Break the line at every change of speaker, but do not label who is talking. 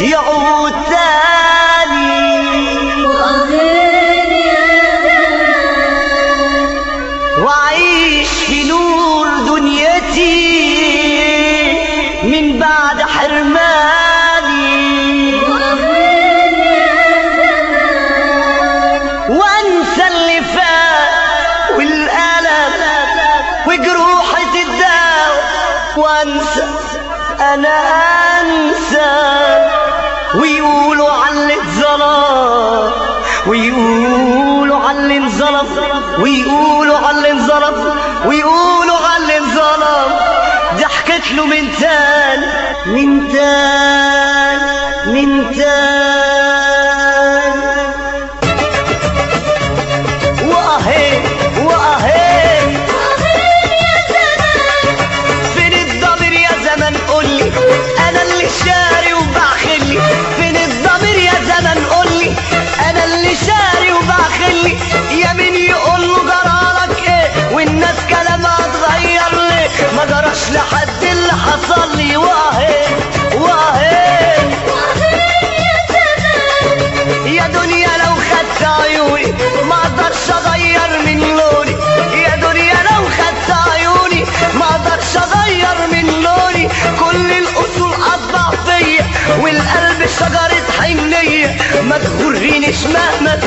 يعود تاني وأعيش في نور دنيتي من بعد حرماني وانسى اللي فات والألم وجروحة الدواء وانسى انا انسى ويقولوا على اللي اتظلم ويقولوا على اللي انظلم ويقولوا على اللي انظلم ويقولوا على اللي انظلم ضحكت له من تاني من تاني من تاني واهي واهي فين الضمير يا زمن قولي انا اللي شاري وبعخلي فين الضمير يا زمن قولي انا اللي شاري وبعخلي يا مين يقول له جرالك ايه والناس كلامها اتغير ليه ما جراش لحد اللي حصل لي واهي واهي يا دنيا لو خدت عيوني ما اقدرش اغير من لوني يا دنيا لو خدت عيوني ما اقدرش اغير من لوني كل الاصول اطبع فيا والقلب شجرة حنية ما تغرنيش مهما